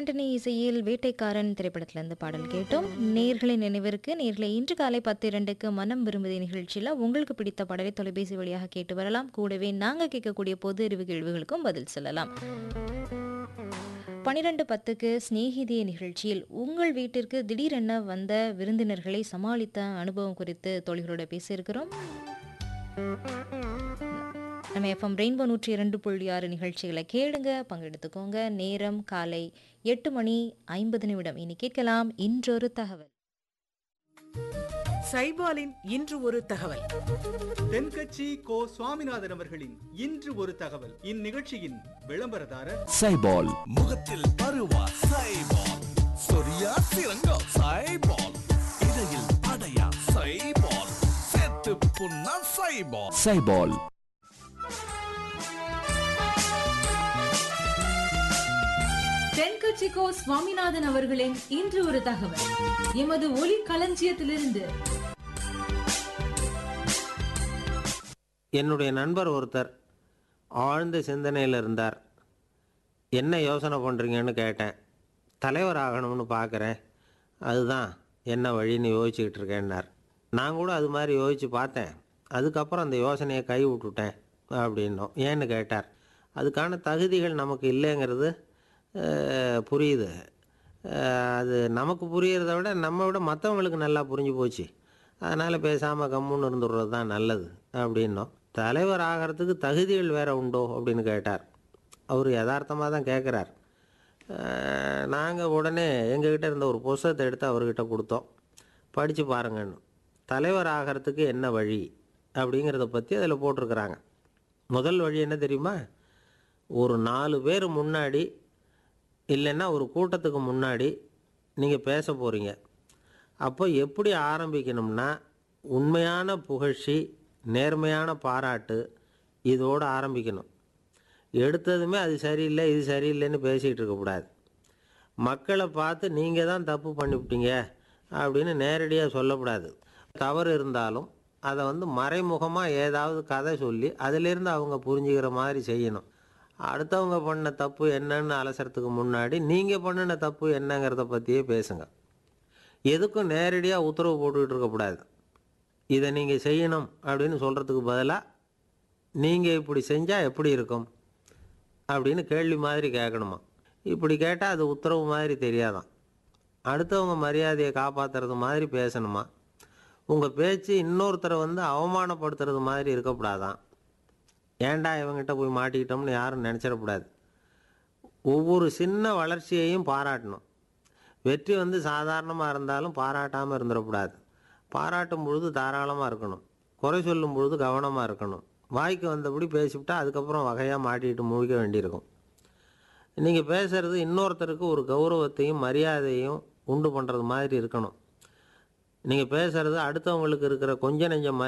ஆண்டனி இசையில் வேட்டைக்காரன் திரைப்படத்திலிருந்து பாடல் கேட்டோம் நேர்களின் நினைவிற்கு நேர்களை இன்று காலை பத்து இரண்டுக்கு மனம் விரும்புதி நிகழ்ச்சியில் உங்களுக்கு பிடித்த பாடலை தொலைபேசி வழியாக கேட்டு வரலாம் கூடவே நாங்கள் கேட்கக்கூடிய பொது அறிவு கேள்விகளுக்கும் பதில் சொல்லலாம் பனிரெண்டு பத்துக்கு சிநேகிதிய நிகழ்ச்சியில் உங்கள் வீட்டிற்கு திடீரென வந்த விருந்தினர்களை சமாளித்த அனுபவம் குறித்து தோழிகளோட பேசியிருக்கிறோம் நம்ம எஃப்எம் ரெயின்போ நூற்றி இரண்டு புள்ளி ஆறு நிகழ்ச்சிகளை கேளுங்க பங்கெடுத்துக்கோங்க நேரம் காலை எட்டு மணி ஐம்பது நிமிடம் இனி கேட்கலாம் இன்றொரு தகவல் சைபாலின் இன்று ஒரு தகவல் தென்கட்சி கோ சுவாமிநாதன் அவர்களின் இன்று ஒரு தகவல் இந்நிகழ்ச்சியின் விளம்பரதாரர் சைபால் முகத்தில் பருவா சைபால் சொரியா சிறங்கா சைபால் இடையில் அடையா சைபால் செத்து புண்ணா சைபால் சைபால் தென்கட்சிக்கோ சுவாமிநாதன் அவர்களின் இன்று ஒரு தகவல் எமது ஒலி களஞ்சியத்திலிருந்து என்னுடைய நண்பர் ஒருத்தர் ஆழ்ந்த சிந்தனையில் இருந்தார் என்ன யோசனை பண்ணுறீங்கன்னு கேட்டேன் தலைவர் ஆகணும்னு பார்க்குறேன் அதுதான் என்ன வழின்னு யோசிச்சுக்கிட்டு இருக்கேன்னார் நான் கூட அது மாதிரி யோசித்து பார்த்தேன் அதுக்கப்புறம் அந்த யோசனையை கை விட்டுட்டேன் அப்படின்னோம் ஏன்னு கேட்டார் அதுக்கான தகுதிகள் நமக்கு இல்லைங்கிறது அஹ், புரியுது அஹ், அது நமக்கு புரியறத விட நம்ம விட மற்றவங்களுக்கு நல்லா புரிஞ்சு போச்சு அதனால் பேசாமல் கம்முன்னு இருந்துடுறது தான் நல்லது அப்படின்னோம் தலைவர் ஆகிறதுக்கு தகுதிகள் வேற உண்டோ அப்படின்னு கேட்டார் அவர் யதார்த்தமாக தான் கேட்குறார் நாங்கள் உடனே எங்ககிட்ட இருந்த ஒரு புஸ்தகத்தை எடுத்து அவர்கிட்ட கொடுத்தோம் படித்து பாருங்கன்னு தலைவர் ஆகிறதுக்கு என்ன வழி அப்படிங்கிறத பற்றி அதில் போட்டிருக்கிறாங்க முதல் வழி என்ன தெரியுமா ஒரு நாலு பேர் முன்னாடி இல்லைன்னா ஒரு கூட்டத்துக்கு முன்னாடி நீங்கள் பேச போகிறீங்க அப்போ எப்படி ஆரம்பிக்கணும்னா உண்மையான புகழ்ச்சி நேர்மையான பாராட்டு இதோடு ஆரம்பிக்கணும் எடுத்ததுமே அது சரியில்லை இது சரியில்லைன்னு பேசிகிட்டு இருக்கக்கூடாது மக்களை பார்த்து நீங்கள் தான் தப்பு பண்ணிவிட்டீங்க அப்படின்னு நேரடியாக சொல்லக்கூடாது தவறு இருந்தாலும் அதை வந்து மறைமுகமாக ஏதாவது கதை சொல்லி அதிலிருந்து அவங்க புரிஞ்சுக்கிற மாதிரி செய்யணும் அடுத்தவங்க பண்ண தப்பு என்னன்னு அலசறதுக்கு முன்னாடி நீங்கள் பண்ணின தப்பு என்னங்கிறத பற்றியே பேசுங்க எதுக்கும் நேரடியாக உத்தரவு போட்டுக்கிட்டு இருக்கக்கூடாது இதை நீங்கள் செய்யணும் அப்படின்னு சொல்கிறதுக்கு பதிலாக நீங்கள் இப்படி செஞ்சால் எப்படி இருக்கும் அப்படின்னு கேள்வி மாதிரி கேட்கணுமா இப்படி கேட்டால் அது உத்தரவு மாதிரி தெரியாதாம் அடுத்தவங்க மரியாதையை காப்பாற்றுறது மாதிரி பேசணுமா உங்கள் பேச்சு இன்னொருத்தரை வந்து அவமானப்படுத்துறது மாதிரி இருக்கக்கூடாதான் ஏன்டா இவங்கிட்ட போய் மாட்டிக்கிட்டோம்னு யாரும் நினச்சிடக்கூடாது ஒவ்வொரு சின்ன வளர்ச்சியையும் பாராட்டணும் வெற்றி வந்து சாதாரணமாக இருந்தாலும் பாராட்டாமல் இருந்துடக்கூடாது பாராட்டும் பொழுது தாராளமாக இருக்கணும் குறை சொல்லும் பொழுது கவனமாக இருக்கணும் வாய்க்கு வந்தபடி பேசிவிட்டா அதுக்கப்புறம் வகையாக மாட்டிக்கிட்டு முழிக்க வேண்டியிருக்கும் நீங்கள் பேசுகிறது இன்னொருத்தருக்கு ஒரு கௌரவத்தையும் மரியாதையும் உண்டு பண்ணுறது மாதிரி இருக்கணும் நீங்கள் பேசுகிறது அடுத்தவங்களுக்கு இருக்கிற கொஞ்ச நெஞ்ச மரி